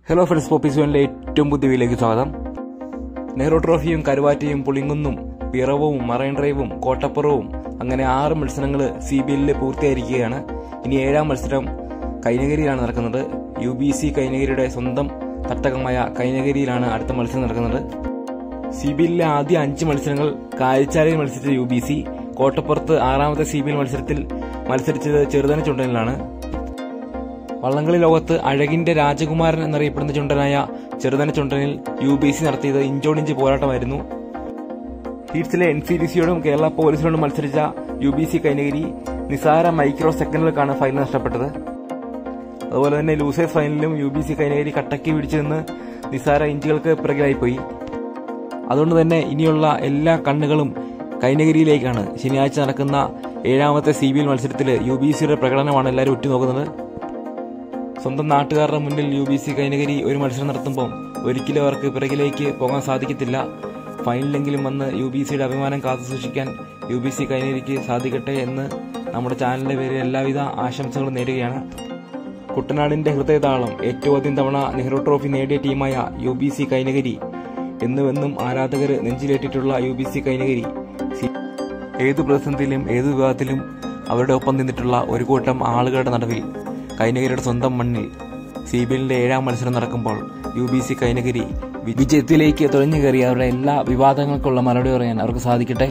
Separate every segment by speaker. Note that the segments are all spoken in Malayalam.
Speaker 1: ഹലോ ഫ്രണ്ട്സ് പോപ്പിസോണിലെ ഏറ്റവും പുതിയ വീഡിയോയിലേക്ക് സ്വാഗതം നെഹ്റു ട്രോഫിയും കരുവാറ്റയും പുളിങ്കുന്നും പിറവും മറൈൻ ഡ്രൈവും കോട്ടപ്പുറവും അങ്ങനെ ആറ് മത്സരങ്ങൾ സി ബി എല്ലിൽ പൂർത്തിയായിരിക്കുകയാണ് ഇനി ഏഴാം മത്സരം കൈനഗിരിയിലാണ് നടക്കുന്നത് യു ബി സി കൈനഗിരിയുടെ സ്വന്തം തട്ടകമായ കൈനഗിരിയിലാണ് അടുത്ത മത്സരം നടക്കുന്നത് സി ബി എല്ലിലെ ആദ്യ അഞ്ച് മത്സരങ്ങൾ കാഴ്ചാലയിൽ മത്സരിച്ച യു ബി സി കോട്ടപ്പുറത്ത് ആറാമത്തെ സി ബി എൽ മത്സരത്തിൽ മത്സരിച്ചത് ചെറുതന ചുണ്ടനിലാണ് വള്ളംകളി ലോകത്ത് അഴകിന്റെ രാജകുമാരൻ എന്നറിയപ്പെടുന്ന ചുണ്ടനായ ചെറുതന ചുണ്ടനിൽ യു ബി സി നടത്തിയത് ഇഞ്ചോടിഞ്ച് പോരാട്ടമായിരുന്നു ഹീറ്റ്സിലെ എൻ സി ഡി സിയോടും കേരള പോലീസിനോടും മത്സരിച്ച യു ബി സി കൈനഗിരി നിസാര മൈക്രോ സെക്കൻഡുകൾക്കാണ് ഫൈനൽ നഷ്ടപ്പെട്ടത് അതുപോലെ തന്നെ ലൂസേഴ്സ് ഫൈനലിലും യു ബി സി കൈനഗിരി കട്ടക്കി പിടിച്ചു നിന്ന് നിസാര ഇഞ്ചുകൾക്ക് പിറകിലായിപ്പോയി അതുകൊണ്ട് തന്നെ ഇനിയുള്ള എല്ലാ കണ്ണുകളും കൈനഗിരിയിലേക്കാണ് ശനിയാഴ്ച നടക്കുന്ന ഏഴാമത്തെ സി ബി എൽ മത്സരത്തിൽ യു ബി സിയുടെ പ്രകടനമാണ് എല്ലാവരും ഉറ്റുനോക്കുന്നത് സ്വന്തം നാട്ടുകാരുടെ മുന്നിൽ യു ബി സി കൈനഗിരി ഒരു മത്സരം നടത്തുമ്പോൾ ഒരിക്കലും അവർക്ക് പിറകിലേക്ക് പോകാൻ സാധിക്കത്തില്ല ഫൈനലെങ്കിലും വന്ന് യു ബി സിയുടെ അഭിമാനം കാത്തു സൂക്ഷിക്കാൻ യു ബി സി കൈനഗിരിക്ക് സാധിക്കട്ടെ എന്ന് നമ്മുടെ ചാനലിന്റെ പേരിൽ എല്ലാവിധ ആശംസകളും നേരുകയാണ് കുട്ടനാടിന്റെ ഹൃദയതാളം ഏറ്റവും അധികം തവണ നെഹ്റു ട്രോഫി നേടിയ ടീമായ യു ബി സി കൈനഗിരി എന്നുമെന്നും ആരാധകർ നെഞ്ചിലേറ്റിട്ടുള്ള U B C Kainakary C- ഏതു പ്രതിസന്ധിയിലും ഏതു വിവാദത്തിലും അവരുടെ ഒപ്പം നിന്നിട്ടുള്ള ഒരു കൂട്ടം ആളുകളുടെ നടുവിൽ കൈനഗിരിയുടെ സ്വന്തം മണ്ണിൽ സി ബി എല്ലിന്റെ ഏഴാം മത്സരം നടക്കുമ്പോൾ യു ബി സി കൈനഗിരി വി- വിജയത്തിലേക്ക് തുഴഞ്ഞു കയറി അവരുടെ എല്ലാ വിവാദങ്ങൾക്കുള്ള മറുപടി പറയാൻ അവർക്ക് സാധിക്കട്ടെ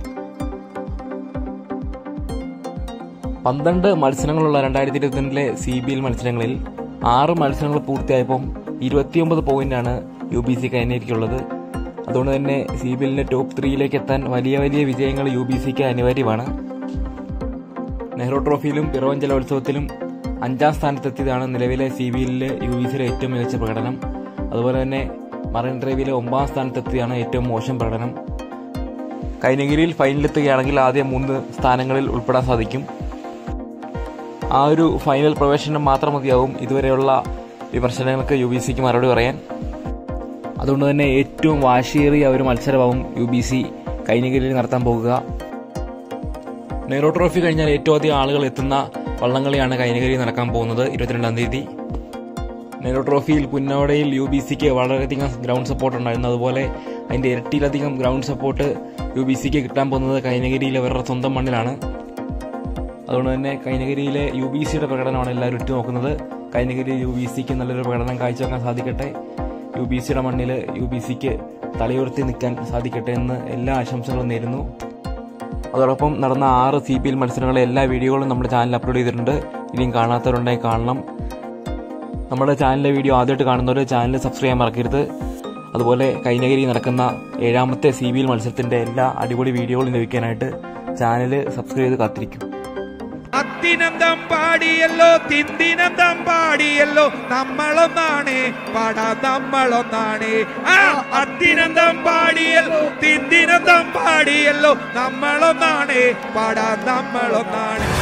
Speaker 1: പന്ത്രണ്ട് മത്സരങ്ങളുള്ള രണ്ടായിരത്തി ഇരുപത്തിരണ്ടിലെ സി ബി എൽ മത്സരങ്ങളിൽ ആറ് മത്സരങ്ങൾ പൂർത്തിയായപ്പോൾ ഇരുപത്തിയൊമ്പത് പോയിന്റാണ് യു ബി സി കൈനഗിരിക്കുള്ളത് അതുകൊണ്ട് തന്നെ സി ബി എല്ലിന്റെ ടോപ്പ് ത്രീയിലേക്ക് എത്താൻ വലിയ വലിയ വിജയങ്ങൾ യു ബി സിക്ക് അനിവാര്യമാണ് നെഹ്റു ട്രോഫിയിലും പിറവൻ ജലോത്സവത്തിലും അഞ്ചാം സ്ഥാനത്തെത്തിയതാണ് നിലവിലെ സി ബി എല്ലിലെ യു ബി സിയിലെ ഏറ്റവും മികച്ച പ്രകടനം അതുപോലെ തന്നെ മറൈൻ ഡ്രൈവിലെ ഒമ്പതാം സ്ഥാനത്തെത്തിയാണ് ഏറ്റവും മോശം പ്രകടനം കൈനഗിരിയിൽ ഫൈനലിലെത്തുകയാണെങ്കിൽ ആദ്യ മൂന്ന് സ്ഥാനങ്ങളിൽ ഉൾപ്പെടാൻ സാധിക്കും ആ ഒരു ഫൈനൽ പ്രവേശനം മാത്രം മതിയാവും ഇതുവരെയുള്ള വിമർശനങ്ങൾക്ക് യു ബി സിക്ക് മറുപടി പറയാൻ അതുകൊണ്ട് തന്നെ ഏറ്റവും വാശിയേറിയ ഒരു മത്സരമാവും യു ബി സി കൈനഗിരിയിൽ നടത്താൻ പോകുക നെഹ്റു ട്രോഫി കഴിഞ്ഞാൽ ഏറ്റവും അധികം ആളുകൾ എത്തുന്ന വള്ളംകളിയാണ് കൈനഗരി നടക്കാൻ പോകുന്നത് ഇരുപത്തിരണ്ടാം തീയതി നെഹ്റു ട്രോഫിയിൽ പുന്നോടയിൽ യു ബി സിക്ക് വളരെയധികം ഗ്രൗണ്ട് സപ്പോർട്ട് ഉണ്ടായിരുന്നു അതുപോലെ അതിന്റെ ഇരട്ടിയിലധികം ഗ്രൗണ്ട് സപ്പോർട്ട് യു ബി സിക്ക് കിട്ടാൻ പോകുന്നത് കൈനഗിരിയിലെ അവരുടെ സ്വന്തം മണ്ണിലാണ് അതുകൊണ്ട് തന്നെ കൈനഗിരിയിലെ യു ബി സിയുടെ പ്രകടനമാണ് എല്ലാവരും ഉറ്റുനോക്കുന്നത് കൈനഗിരി യു ബി സിക്ക് നല്ലൊരു പ്രകടനം കാഴ്ചവെക്കാൻ സാധിക്കട്ടെ യു ബി സിയുടെ മണ്ണിൽ യു ബി സിക്ക് തലയുയർത്തി നിൽക്കാൻ സാധിക്കട്ടെ എന്ന് എല്ലാ ആശംസകളും നേരുന്നു അതോടൊപ്പം നടന്ന ആറ് സി പി എൽ മത്സരങ്ങളെ എല്ലാ വീഡിയോകളും നമ്മുടെ ചാനലിൽ അപ്ലോഡ് ചെയ്തിട്ടുണ്ട് ഇനിയും കാണാത്തവരുണ്ടെങ്കിൽ കാണണം നമ്മുടെ ചാനലിലെ വീഡിയോ ആദ്യമായിട്ട് കാണുന്നവർ ചാനൽ സബ്സ്ക്രൈബ് ചെയ്യാൻ മറക്കരുത് അതുപോലെ കൈനഗിരി നടക്കുന്ന ഏഴാമത്തെ സി ബി എൽ മത്സരത്തിന്റെ എല്ലാ അടിപൊളി വീഡിയോകളും ലഭിക്കാനായിട്ട് ചാനൽ സബ്സ്ക്രൈബ് ചെയ്ത് കാത്തിരിക്കും
Speaker 2: അത്തിനന്തം പാടിയല്ലോ തിന്തിനന്തം പാടിയല്ലോ നമ്മളൊന്നാണ് പട നമ്മളൊന്നാണ് ആ അത്തിനന്തം പാടിയല്ലോ തിന്തിനന്തം പാടിയല്ലോ നമ്മളൊന്നാണ് പട നമ്മളൊന്നാണ്